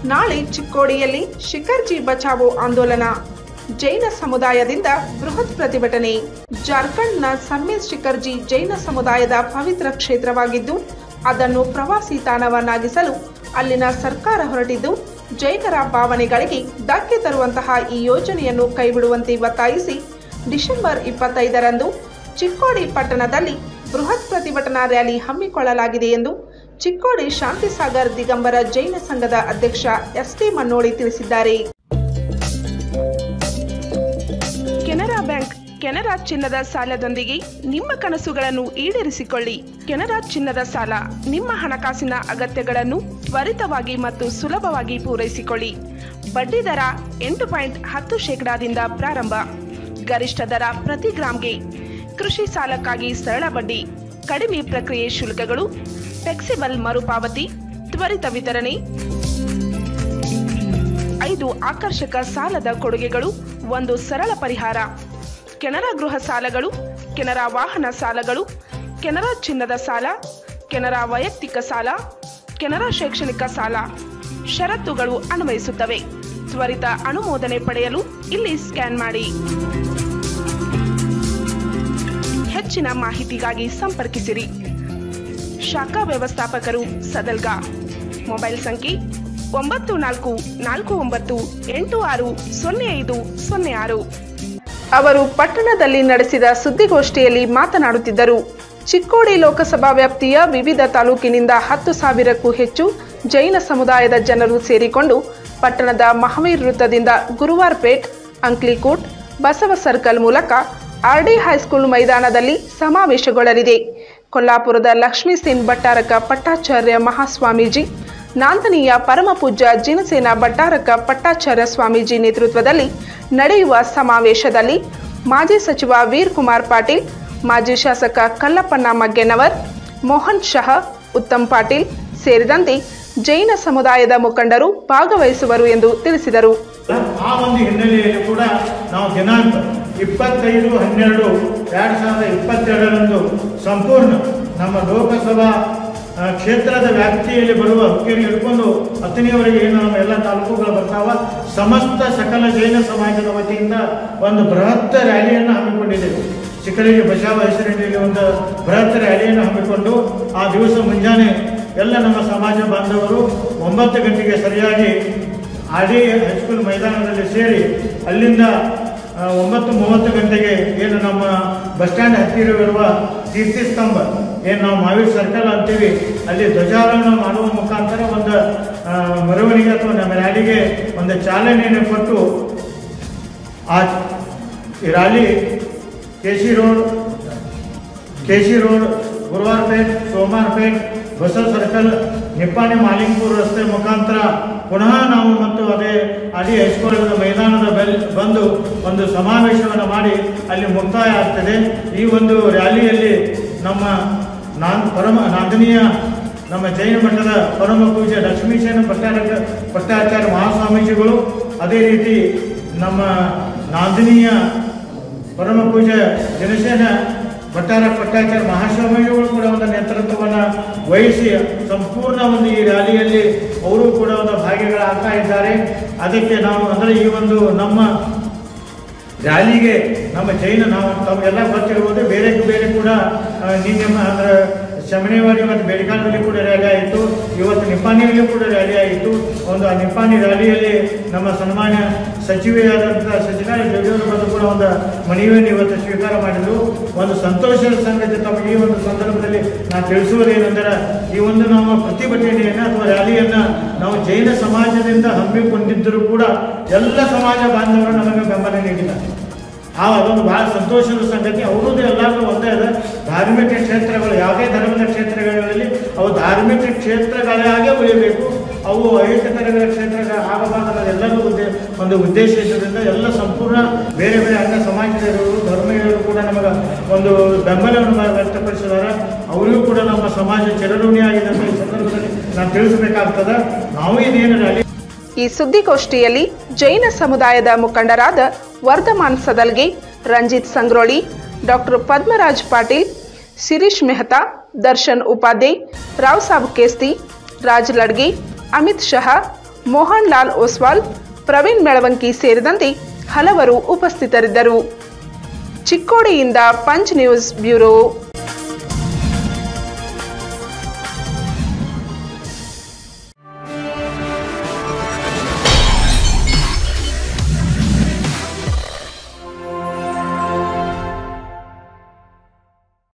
ನಾಳೆ ಚಿಕ್ಕೋಡಿಯಲ್ಲಿ ಶಿಖರ್ಜಿ ಬಚಾವೋ ಆಂದೋಲನ ಜೈನ ಸಮುದಾಯದಿಂದ ಬೃಹತ್ ಪ್ರತಿಭಟನೆ ಜಾರ್ಖಂಡ್ನ ಸಮ್ಮೇಲ್ ಶಿಖರ್ಜಿ ಜೈನ ಸಮುದಾಯದ ಪವಿತ್ರ ಕ್ಷೇತ್ರವಾಗಿದ್ದು ಅದನ್ನು ಪ್ರವಾಸಿ ತಾಣವನ್ನಾಗಿಸಲು ಅಲ್ಲಿನ ಸರ್ಕಾರ ಹೊರಟಿದ್ದು ಜೈನರ ಭಾವನೆಗಳಿಗೆ ಧಕ್ಕೆ ತರುವಂತಹ ಈ ಯೋಜನೆಯನ್ನು ಕೈಬಿಡುವಂತೆ ಒತ್ತಾಯಿಸಿ ಡಿಸೆಂಬರ್ ಇಪ್ಪತ್ತೈದರಂದು ಚಿಕ್ಕೋಡಿ ಪಟ್ಟಣದಲ್ಲಿ ಬೃಹತ್ ಪ್ರತಿಭಟನಾ ರ್ಯಾಲಿ ಹಮ್ಮಿಕೊಳ್ಳಲಾಗಿದೆ ಎಂದು ಚಿಕ್ಕೋಡಿ ಶಾಂತಿಸಾಗರ್ ದಿಗಂಬರ ಜೈನ ಸಂಘದ ಅಧ್ಯಕ್ಷ ಎಸ್ ಟಿ ಮನ್ನೋಳಿ ತಿಳಿಸಿದ್ದಾರೆ ಕೆನರಾ ಬ್ಯಾಂಕ್ ಕೆನರಾ ಚಿನ್ನದ ಸಾಲದೊಂದಿಗೆ ನಿಮ್ಮ ಕನಸುಗಳನ್ನು ಈಡೇರಿಸಿಕೊಳ್ಳಿ ಕೆನರಾ ಚಿನ್ನದ ಸಾಲ ನಿಮ್ಮ ಹಣಕಾಸಿನ ಅಗತ್ಯಗಳನ್ನು ತ್ವರಿತವಾಗಿ ಮತ್ತು ಸುಲಭವಾಗಿ ಪೂರೈಸಿಕೊಳ್ಳಿ ಬಡ್ಡಿ ದರ ಎಂಟು ಪಾಯಿಂಟ್ ಹತ್ತು ಶೇಕಡಾದಿಂದ ಪ್ರಾರಂಭ ಗರಿಷ್ಠ ದರ ಪ್ರತಿ ಗ್ರಾಂಗೆ ಕೃಷಿ ಸಾಲಕ್ಕಾಗಿ ಸರಳ ಬಡ್ಡಿ ಕಡಿಮೆ ಪ್ರಕ್ರಿಯೆ ಶುಲ್ಕಗಳು ಫ್ಲೆಕ್ಸಿಬಲ್ ಮರುಪಾವತಿ ತ್ವರಿತ ವಿತರಣೆ ಐದು ಆಕರ್ಷಕ ಸಾಲದ ಕೊಡುಗೆಗಳು ಒಂದು ಸರಳ ಪರಿಹಾರ ಕೆನರಾ ಗೃಹ ಸಾಲಗಳು ಕೆನರಾ ವಾಹನ ಸಾಲಗಳು ಕೆನರಾ ಚಿನ್ನದ ಸಾಲ ಕೆನರಾ ವೈಯಕ್ತಿಕ ಸಾಲ ಕೆನರಾ ಶೈಕ್ಷಣಿಕ ಸಾಲ ಷರತ್ತುಗಳು ಅನ್ವಯಿಸುತ್ತವೆ ತ್ವರಿತ ಅನುಮೋದನೆ ಪಡೆಯಲು ಇಲ್ಲಿ ಸ್ಕ್ಯಾನ್ ಮಾಡಿ ಹೆಚ್ಚಿನ ಮಾಹಿತಿಗಾಗಿ ಸಂಪರ್ಕಿಸಿರಿ ಶಾಖಾ ವ್ಯವಸ್ಥಾಪಕರು ಸದಲ್ಗಾ ಮೊಬೈಲ್ ಸಂಖ್ಯೆ ಒಂಬತ್ತು ನಾಲ್ಕು ನಾಲ್ಕು ಒಂಬತ್ತು ಎಂಟು ಆರು ಸೊನ್ನೆ ಐದು ಸೊನ್ನೆ ಆರು ಅವರು ಪಟ್ಟಣದಲ್ಲಿ ನಡೆಸಿದ ಸುದ್ದಿಗೋಷ್ಠಿಯಲ್ಲಿ ಮಾತನಾಡುತ್ತಿದ್ದರು ಚಿಕ್ಕೋಡಿ ಲೋಕಸಭಾ ವ್ಯಾಪ್ತಿಯ ವಿವಿಧ ತಾಲೂಕಿನಿಂದ ಹತ್ತು ಸಾವಿರಕ್ಕೂ ಹೆಚ್ಚು ಜೈನ ಸಮುದಾಯದ ಜನರು ಸೇರಿಕೊಂಡು ಪಟ್ಟಣದ ಮಹಾವೀರ್ ವೃತ್ತದಿಂದ ಗುರುವಾರ್ಪೇಟ್ ಅಂಕ್ಲಿಕೋಟ್ ಬಸವ ಸರ್ಕಲ್ ಮೂಲಕ ಆರ್ಡಿ ಹೈಸ್ಕೂಲ್ ಮೈದಾನದಲ್ಲಿ ಸಮಾವೇಶಗೊಳ್ಳಲಿದೆ ಕೊಲ್ಲಾಪುರದ ಲಕ್ಷ್ಮೀ ಸೇನ್ ಭಟ್ಟಾರಕ ಪಟ್ಟಾಚಾರ್ಯ ಮಹಾಸ್ವಾಮೀಜಿ ನಾಂದನೀಯ ಪರಮಪೂಜ್ಯ ಜಿನಸೇನ ಭಟ್ಟಾರಕ ಪಟ್ಟಾಚಾರ್ಯ ಸ್ವಾಮೀಜಿ ನೇತೃತ್ವದಲ್ಲಿ ನಡೆಯುವ ಸಮಾವೇಶದಲ್ಲಿ ಮಾಜಿ ಸಚಿವ ವೀರ್ ಕುಮಾರ್ ಪಾಟೀಲ್ ಮಾಜಿ ಶಾಸಕ ಕಲ್ಲಪ್ಪಣ್ಣ ಮಗ್ಗೆನವರ್ ಮೋಹನ್ ಶಹ ಉತ್ತಮ್ ಪಾಟೀಲ್ ಸೇರಿದಂತೆ ಜೈನ ಸಮುದಾಯದ ಮುಖಂಡರು ಭಾಗವಹಿಸುವರು ಎಂದು ತಿಳಿಸಿದರು ಆ ಒಂದು ಹಿನ್ನೆಲೆಯಲ್ಲಿ ಕೂಡ ನಾವು ದಿನಾಂಕ ಇಪ್ಪತ್ತೈದು ಹನ್ನೆರಡು ಎರಡು ಸಾವಿರದ ಇಪ್ಪತ್ತೆರಡರಂದು ಸಂಪೂರ್ಣ ನಮ್ಮ ಲೋಕಸಭಾ ಆ, ಕ್ಷೇತ್ರದ ವ್ಯಾಪ್ತಿಯಲ್ಲಿ ಬರುವ ಹುಕ್ಕೇರಿ ಹಿಡ್ಕೊಂಡು ಹತ್ತನೆಯವರೆಗೆ ಏನು ನಮ್ಮ ಎಲ್ಲ ತಾಲೂಕುಗಳು ಬರ್ತಾವ ಸಮಸ್ತ ಸಕಲ ಜೈನ ಸಮಾಜದ ವತಿಯಿಂದ ಒಂದು ಬೃಹತ್ ರ್ಯಾಲಿಯನ್ನು ಹಮ್ಮಿಕೊಂಡಿದ್ದೇವೆ ಚಿಕ್ಕರಿಗೆ ಬಚಾವ ಹೆಸರಿನಲ್ಲಿ ಒಂದು ಬೃಹತ್ ರ್ಯಾಲಿಯನ್ನು ಹಮ್ಮಿಕೊಂಡು ಆ ದಿವಸ ಮುಂಜಾನೆ ಎಲ್ಲ ನಮ್ಮ ಸಮಾಜ ಬಾಂಧವರು ಒಂಬತ್ತು ಗಂಟೆಗೆ ಸರಿಯಾಗಿ ಆರ್ ಡಿ ಹೈಸ್ಕೂಲ್ ಮೈದಾನದಲ್ಲಿ ಸೇರಿ ಅಲ್ಲಿಂದ ಆ, ಒಂಬತ್ತು ಮೂವತ್ತು ಗಂಟೆಗೆ ಏನು ನಮ್ಮ ಬಸ್ ಸ್ಟ್ಯಾಂಡ್ ಹತ್ತಿರವಿರುವ ಕೀರ್ತಿ ಸ್ತಂಭ ಏನು ನಾವು ಮಾವೀರ್ ಸರ್ಕಲ್ ಅಂತೀವಿ ಅಲ್ಲಿ ಧ್ವಜಾರೋಹಣ ಮಾಡುವ ಮುಖಾಂತರ ಒಂದು ಆ, ಮೆರವಣಿಗೆ ಅಥವಾ ನಮ್ಮ ರ್ಯಾಲಿಗೆ ಒಂದು ಚಾಲನೆಯನ್ನು ಕೊಟ್ಟು ಆ ಈ rally K C road K C road Guruwarpet Somwarpet Basava circle Nippani Malingapur ರಸ್ತೆ ಮುಖಾಂತರ ಪುನಃ ನಾವು ಮತ್ತು ಅದೇ ಅಡಿ ಹೈಸ್ಕೂಲ್ ಮೈದಾನದ ಬೆಲ್ ಬಂದು ಒಂದು ಸಮಾವೇಶವನ್ನು ಮಾಡಿ ಅಲ್ಲಿ ಮುಕ್ತಾಯ ಆಗ್ತದೆ ಈ ಒಂದು ರ್ಯಾಲಿಯಲ್ಲಿ ನಮ್ಮ ನಾನ್ ಪರಮ ನಾಂದನೀಯ ನಮ್ಮ ಜೈನ ಮಠದ ಪರಮ ಪೂಜ್ಯ ಲಕ್ಷ್ಮೀಶೇನ ಭಟ್ಟಾರಕ ಭಟ್ಟಾಚಾರ್ಯ ಮಹಾಸ್ವಾಮೀಜಿಗಳು ಅದೇ ರೀತಿ ನಮ್ಮ ನಾಂದನೀಯ ಪರಮ ಪೂಜೆ ಜನಸೇನ ಭಟ್ಟಾರ ಪಟ್ಟಾಚಾರ್ಯ ಮಹಾಸ್ವಾಮಿಗಳು ಕೂಡ ಒಂದು ನೇತೃತ್ವವನ್ನು ವಹಿಸಿ ಸಂಪೂರ್ಣ ಒಂದು ಈ ರ್ಯಾಲಿಯಲ್ಲಿ ಅವರು ಕೂಡ ಒಂದು ಭಾಗಿಗಳಾಗ್ತಾ ಇದ್ದಾರೆ ಅದಕ್ಕೆ ನಾವು ಅಂದರೆ ಈ ಒಂದು ನಮ್ಮ ರ್ಯಾಲಿಗೆ ನಮ್ಮ ಜೈನ ನಾವು ತಮಗೆಲ್ಲ ಗೊತ್ತಿರ್ಬೋದು ಬೇರೆ ಬೇರೆ ಕೂಡ ಆ, ನಿನ್ನೆ ಮ- ಅಂದ್ರೆ ಶಮನೇವಾಡಿ ಮತ್ತು ಬೇಡಿಕಾಲದಲ್ಲಿ ಕೂಡ ರ್ಯಾಲಿ ಆಯಿತು ಇವತ್ತು ನಿಪ್ಪಾಣಿಯಲ್ಲಿ ಕೂಡ ರ್ಯಾಲಿ ಆಯಿತು ಒಂದು ಆ ನಿಪ್ಪಾಣಿ ರ್ಯಾಲಿಯಲ್ಲಿ ನಮ್ಮ ಸನ್ಮಾನ್ಯ ಸಚಿವೆಯಾದಂಥ ಸಚಿವ ಜಗದೀಶ್ ಬಂದು ಕೂಡ ಒಂದು ಮನವಿಯನ್ನು ಇವತ್ತು ಸ್ವೀಕಾರ ಮಾಡಿದ್ರು ಒಂದು ಸಂತೋಷದ ಸಂಗತಿ ತಮಗೆ ಈ ಒಂದು ಸಂದರ್ಭದಲ್ಲಿ ನಾನು ತಿಳಿಸುವುದೇನೆಂದರೆ ಈ ಒಂದು ನಮ್ಮ ಪ್ರತಿಭಟನೆಯನ್ನು ಅಥವಾ ರ್ಯಾಲಿಯನ್ನು ನಾವು ಜೈನ ಸಮಾಜದಿಂದ ಹಮ್ಮಿಕೊಂಡಿದ್ದರೂ ಕೂಡ ಎಲ್ಲ ಸಮಾಜ ಬಾಂಧವರು ನಮಗೆ ಬೆಂಬಲ ನೀಡಿದ್ದಾರೆ ಆ ಅದೊಂದು ಬಹಳ ಸಂತೋಷದ ಸಂಗತಿ ಅವರದ್ದು ಎಲ್ಲರೂ ಒಂದೇ ಇದೆ ಧಾರ್ಮಿಕ ಕ್ಷೇತ್ರಗಳು ಯಾವುದೇ ಧರ್ಮದ ಕ್ಷೇತ್ರಗಳಲ್ಲಿ ಅವು ಧಾರ್ಮಿಕ ಕ್ಷೇತ್ರಗಳಾಗೇ ಉಳಿಯಬೇಕು ಅವು ಐಕ್ಯತರಗಳ ಕ್ಷೇತ್ರಗಳು ಆಗಬಾರದು ಎಲ್ಲರೂ ಉದ್ದೇ ಒಂದು ಉದ್ದೇಶ ಇದ್ದರಿಂದ ಎಲ್ಲ ಸಂಪೂರ್ಣ ಬೇರೆ ಬೇರೆ ಅಂಗ ಸಮಾಜದವರು ಧರ್ಮೀಯರು ಕೂಡ ನಮಗೆ ಒಂದು ಬೆಂಬಲವನ್ನು ವ್ಯಕ್ತಪಡಿಸಿದ್ದಾರೆ ಅವರಿಗೂ ಕೂಡ ನಮ್ಮ ಸಮಾಜ ಚಿರಋಣಿಯಾಗಿದೆ ಅಂತ ಈ ಸಂದರ್ಭದಲ್ಲಿ ನಾನು ತಿಳಿಸಬೇಕಾಗ್ತದೆ ನಾವು ಇದೇನು ರ್ಯಾಲಿ ಈ ಸುದ್ದಿಗೋಷ್ಠಿಯಲ್ಲಿ ಜೈನ ಸಮುದಾಯದ ಮುಖಂಡರಾದ ವರ್ಧಮಾನ್ ಸದಲ್ಗೆ ರಂಜಿತ್ ಸಂಗ್ರೋಳಿ ಡಾಕ್ಟರ್ ಪದ್ಮರಾಜ್ ಪಾಟೀಲ್ ಶಿರೀಶ್ ಮೆಹ್ತಾ ದರ್ಶನ್ ಉಪಾಧ್ಯಾಯ್ ರಾವ್ ಸಾಬ್ ಕೇಸ್ತಿ ರಾಜ್ ಲಡ್ಗೆ ಅಮಿತ್ ಶಹಾ ಮೋಹನ್ ಲಾಲ್ ಓಸ್ವಾಲ್ ಪ್ರವೀಣ್ ಮೆಳವಂಕಿ ಸೇರಿದಂತೆ ಹಲವರು ಉಪಸ್ಥಿತರಿದ್ದರು ಚಿಕ್ಕೋಡಿಯಿಂದ ಪಂಚ್ ನ್ಯೂಸ್ ಬ್ಯೂರೋ